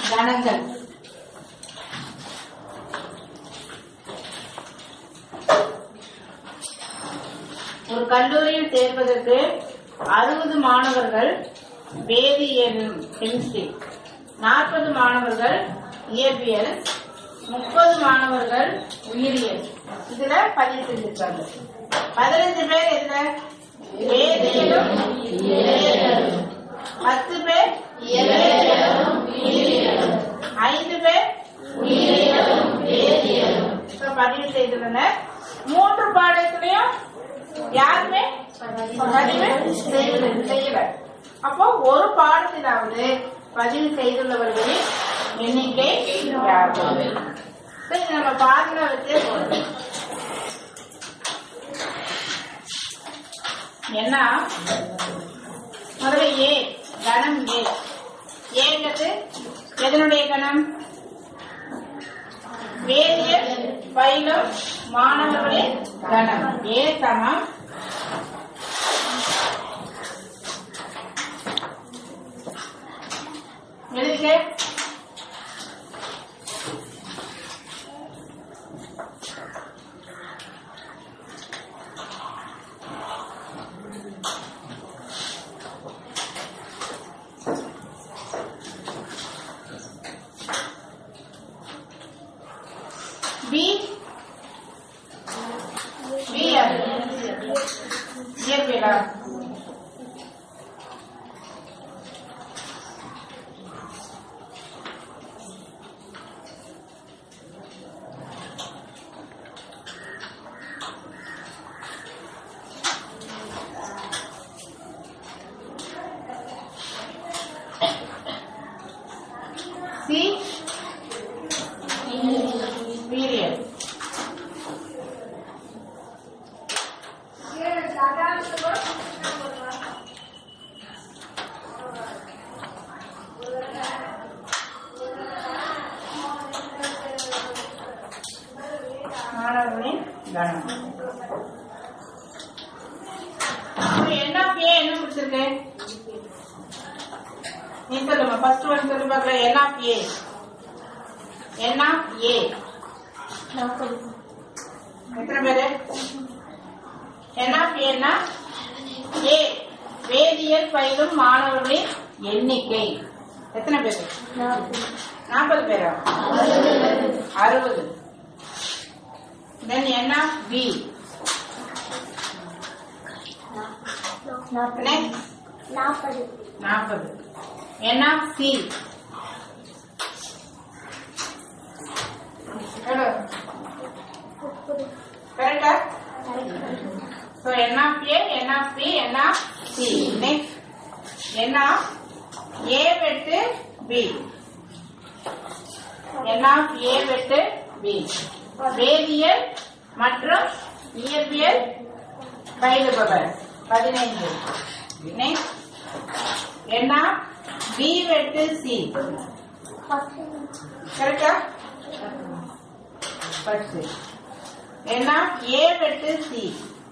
கணங்கள் ஒரு கல்லூரியில் சேர்வதற்கு அறுபது மாணவர்கள் வேதியியல் கெமிஸ்ட்ரி நாற்பது மாணவர்கள் இயற்பியல் முப்பது மாணவர்கள் உயிரியல் இதுல பதிவு செஞ்சிருக்காங்க பதினஞ்சு பேர் எதுல வேதியியலும் இயற்பியலும். பத்து பேர் இயற்பியலும் உயிரியலும். ஐந்து பேர் உயிரியலும் வேதியியலும். இப்ப பதிவு செய்துள்ளனர் மூன்று பாடத்திலையும் யாருமே பதிவு செய்வதில்லை செய்யல அப்போ ஒரு பாடத்திலாவது பதிவு செய்துள்ளவர்களின் எண்ணிக்கை யாரு சரி, நம்ம பார்முலா வச்சே போறோம் என்ன முதல்ல ஏ கணம் ஏ ஏங்கிறது எதனுடைய கணம் வேதியியல் பயிலும் மாணவர்களின் கணம் ஏ சமம் எழுதுக பி பி யாரு இயற்பியலா சி பீரியட் மாணவர்களின் கணம் இப்ப என்ன பே என்ன கொடுத்துருக்கு நீ சொல்லுங்க ஃபர்ஸ்ட் ஒன் சொல்லி பார்க்கலாம் என்ன ஏ என்ன ஏ எத்தனை பேரு என்ன ஏன்னா ஏ வேதியியல் பயிலும் மாணவர்களின் எண்ணிக்கை எத்தனை பேரு நாற்பது பேரா அறுபது தென் என்ன பி நெக்ஸ்ட் நாற்பது நாற்பது என்ன சி முப்பது கரெக்டா so n of A n of B n of C next n of A வெட்டு பி என் ஆஃப் ஏ வெட்டு பி வேதியியல் மற்றும் இயற்பியல் பயிலுபவர் பதினைந்து நெக்ஸ்ட் என் ஆஃப் பி வெட்டு சி பத்து கரெக்டா பத்து என்ன ஏ வெட்டு சி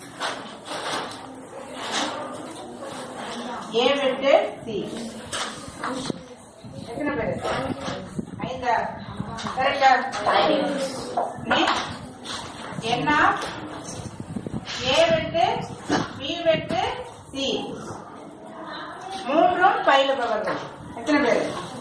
ஏ வெட்டு சி எத்தனை பேர் ஐந்தா கரெக்டா நெக்ஸ்ட் என்ன ஏ வெட்டு பி வெட்டு சி மூன்றும் பயிலுபவர்கள் எத்தனை பேர்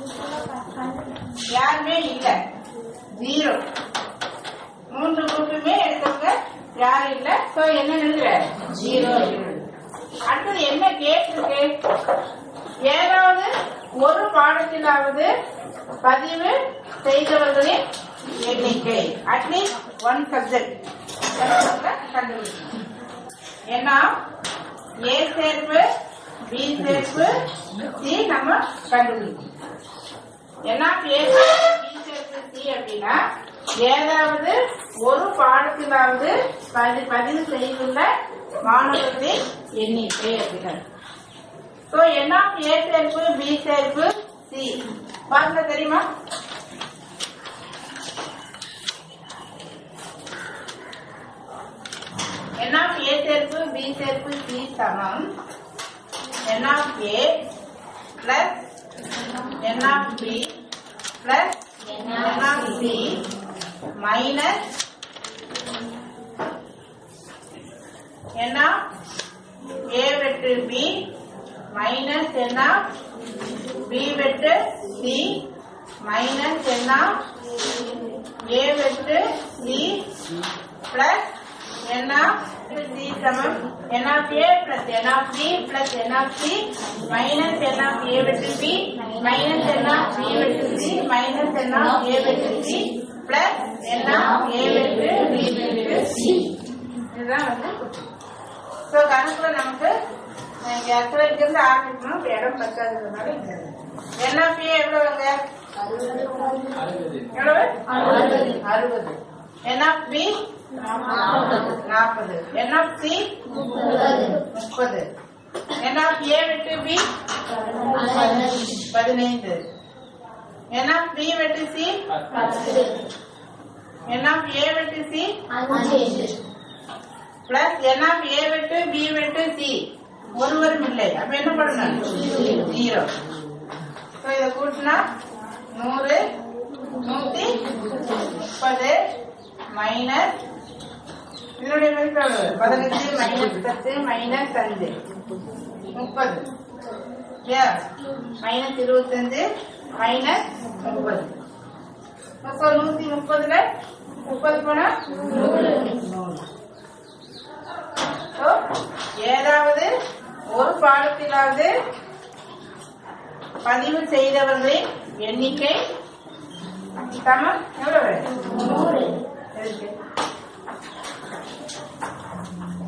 யாருமே இல்ல ஜீரோ மூன்று குரூப்புமே எடுத்தவங்க யாரும் இல்ல சோ என்ன எழுதுற ஜீரோ அடுத்தது என்ன கேட்டிருக்கு ஏதாவது ஒரு பாடத்திலாவது பதிவு செய்தவர்களின் எண்ணிக்கை அட்லீஸ்ட் ஒன் சப்ஜெக்ட் கண்டுபிடிக்கணும் ஏன்னா ஏ சேர்ப்பு பி சேர்ப்பு சி நம்ம கண்டுபிடிக்கணும் என்ன ஏ பி சேர்ப்பு சி அப்படின்னா ஏதாவது ஒரு பாடத்திலாவது பதி- பதிவு செய்துள்ள மாணவர்களின் எண்ணிக்கை அப்படின்னா ஸோ என்ன ஏ சேர்ப்பு பி சேர்ப்பு சி பாருங்க தெரியுமா என் ஆஃப் ஏ சேர்ப்பு பி சேர்ப்பு சி சமம் n of A plus n of B plus n of C minus n of A வெட்டு B minus n of B வெட்டு C minus n of A வெட்டு C plus n of C சமம் n of A plus n of B plus n of C minus n of A வெட்டு B minus n of B வெட்டு C minus n of A வெட்டு C plus n of A வெட்டு B வெட்டு C இதுதான் வந்து so கணக்குல நமக்கு இங்க இடத்துல இருந்து ஆரம்பிக்கணும் இப்ப இடம் பத்தாததுனால இங்க என் ஆஃப் ஏ எவ்வளவுங்க எவ்வளவு அறுபது என் ஆஃப் பி நாற்பது என் ஆஃப் சி முப்பது என் ஆஃப் ஏ விட்டு பி பதினைந்து என் ஆஃப் பி வெட்டு சி என் ஆஃப் ஏ வெட்டு C plus n of A வெட்டு பி வெட்டு சி ஒருவரும் இல்லை அப்ப என்ன பண்ணணும் ஜீரோ ஸோ இதை கூட்டினா நூறு நூத்தி முப்பது மைனஸ் இதனுடைய மதிப்பு எவ்வளவு பதினஞ்சு மைனஸ் பத்து மைனஸ் அஞ்சு முப்பது மைனஸ் இருபத்தஞ்சு மைனஸ் முப்பது அப்போ நூத்தி முப்பதுல முப்பது போனா நூறு நூறு So, ஏதாவது ஒரு பாடத்திலாவது பதிவு செய்தவர்களின் எண்ணிக்கை சமம் எவ்வளவு இருக்கு